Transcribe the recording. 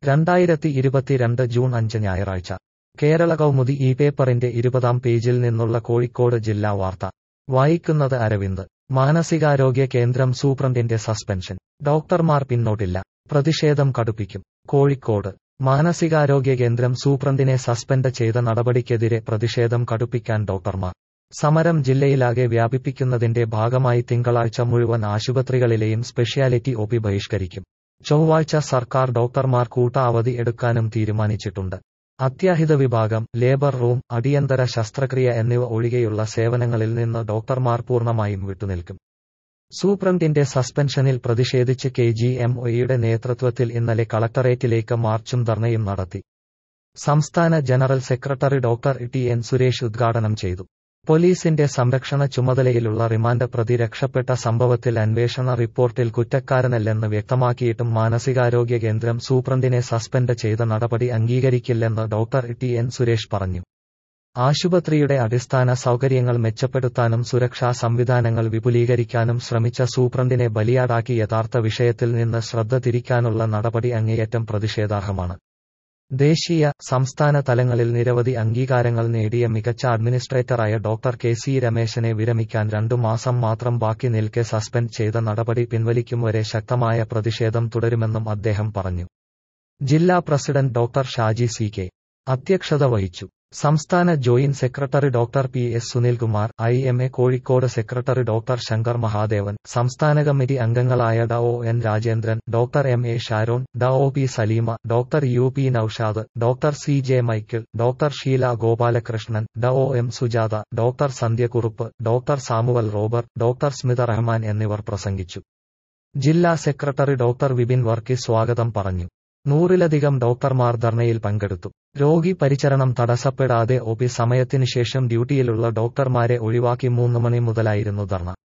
രണ്ടായിരത്തി ഇരുപത്തിരണ്ട് ജൂൺ അഞ്ച് ഞായറാഴ്ച കേരള കൗമുദി ഈ പേപ്പറിന്റെ ഇരുപതാം പേജിൽ നിന്നുള്ള കോഴിക്കോട് ജില്ലാ വാർത്ത വായിക്കുന്നത് അരവിന്ദ് മാനസികാരോഗ്യ കേന്ദ്രം സൂപ്രണ്ടിന്റെ സസ്പെൻഷൻ ഡോക്ടർമാർ പിന്നോട്ടില്ല പ്രതിഷേധം കടുപ്പിക്കും കോഴിക്കോട് മാനസികാരോഗ്യ കേന്ദ്രം സൂപ്രണ്ടിനെ സസ്പെൻഡ് ചെയ്ത നടപടിക്കെതിരെ പ്രതിഷേധം കടുപ്പിക്കാൻ ഡോക്ടർമാർ സമരം ജില്ലയിലാകെ വ്യാപിപ്പിക്കുന്നതിന്റെ ഭാഗമായി തിങ്കളാഴ്ച മുഴുവൻ ആശുപത്രികളിലെയും സ്പെഷ്യാലിറ്റി ഒപി ബഹിഷ്കരിക്കും ചൊവ്വാഴ്ച സർക്കാർ ഡോക്ടർമാർ കൂട്ട അവധി എടുക്കാനും തീരുമാനിച്ചിട്ടുണ്ട് അത്യാഹിത വിഭാഗം ലേബർ റൂം അടിയന്തര ശസ്ത്രക്രിയ എന്നിവ ഒഴികെയുള്ള സേവനങ്ങളിൽ നിന്ന് ഡോക്ടർമാർ പൂർണ്ണമായും വിട്ടുനിൽക്കും സൂപ്രണ്ടിന്റെ സസ്പെൻഷനിൽ പ്രതിഷേധിച്ച് കെ ജി എം ഒയുടെ നേതൃത്വത്തിൽ ഇന്നലെ കളക്ടറേറ്റിലേക്ക് മാർച്ചും ധർണയും നടത്തി സംസ്ഥാന general secretary doctor T N Suresh ഉദ്ഘാടനം ചെയ്തു പോലീസിന്റെ സംരക്ഷണ ചുമതലയിലുള്ള റിമാൻഡ് പ്രതി രക്ഷപ്പെട്ട സംഭവത്തിൽ അന്വേഷണ റിപ്പോർട്ടിൽ കുറ്റക്കാരനല്ലെന്ന് വ്യക്തമാക്കിയിട്ടും മാനസികാരോഗ്യ കേന്ദ്രം സൂപ്രണ്ടിനെ സസ്പെൻഡ് ചെയ്ത നടപടി അംഗീകരിക്കില്ലെന്ന് ഡോക്ടർ ടി എൻ സുരേഷ് പറഞ്ഞു ആശുപത്രിയുടെ അടിസ്ഥാന സൗകര്യങ്ങൾ മെച്ചപ്പെടുത്താനും സുരക്ഷാ സംവിധാനങ്ങൾ വിപുലീകരിക്കാനും ശ്രമിച്ച സൂപ്രണ്ടിനെ ബലിയാടാക്കി യഥാർത്ഥ വിഷയത്തിൽ നിന്ന് ശ്രദ്ധ തിരിക്കാനുള്ള നടപടി അങ്ങേയറ്റം പ്രതിഷേധാർഹമാണ് ദേശീയ സംസ്ഥാന തലങ്ങളിൽ നിരവധി അംഗീകാരങ്ങൾ നേടിയ മികച്ച അഡ്മിനിസ്ട്രേറ്ററായ ഡോക്ടർ കെ സി രമേശനെ വിരമിക്കാൻ രണ്ടു മാസം മാത്രം ബാക്കി നിൽക്കെ സസ്പെൻഡ് ചെയ്ത നടപടി പിൻവലിക്കും വരെ ശക്തമായ പ്രതിഷേധം തുടരുമെന്നും അദ്ദേഹം പറഞ്ഞു ജില്ലാ president doctor Shaji C K അധ്യക്ഷത വഹിച്ചു സംസ്ഥാന joint secretary doctor P S Sunilkumar I M A Kozhikode secretary doctor Shankar Mahadevan സംസ്ഥാന കമ്മിറ്റി അംഗങ്ങളായ ഡ ഒ N Rajendran doctor M A Sharon ഡ ഒ P Saleema doctor U P Noushad doctor C J Michael doctor Sheela Gopalakrishnan ഡ ഒ M Sujatha doctor Sandhya Kurup doctor Samuel Robert doctor Smitha Rahman എന്നിവർ പ്രസംഗിച്ചു ജില്ലാ സെക്രട്ടറി ഡോക്ടർ വിപിൻ വർക്കി സ്വാഗതം പറഞ്ഞു നൂറിലധികം ഡോക്ടർമാർ ധർണയിൽ പങ്കെടുത്തു രോഗി പരിചരണം തടസ്സപ്പെടാതെ ഒപി സമയത്തിനു ശേഷം ഡ്യൂട്ടിയിലുള്ള ഡോക്ടർമാരെ ഒഴിവാക്കി മൂന്ന് മണി മുതലായിരുന്നു ധർണ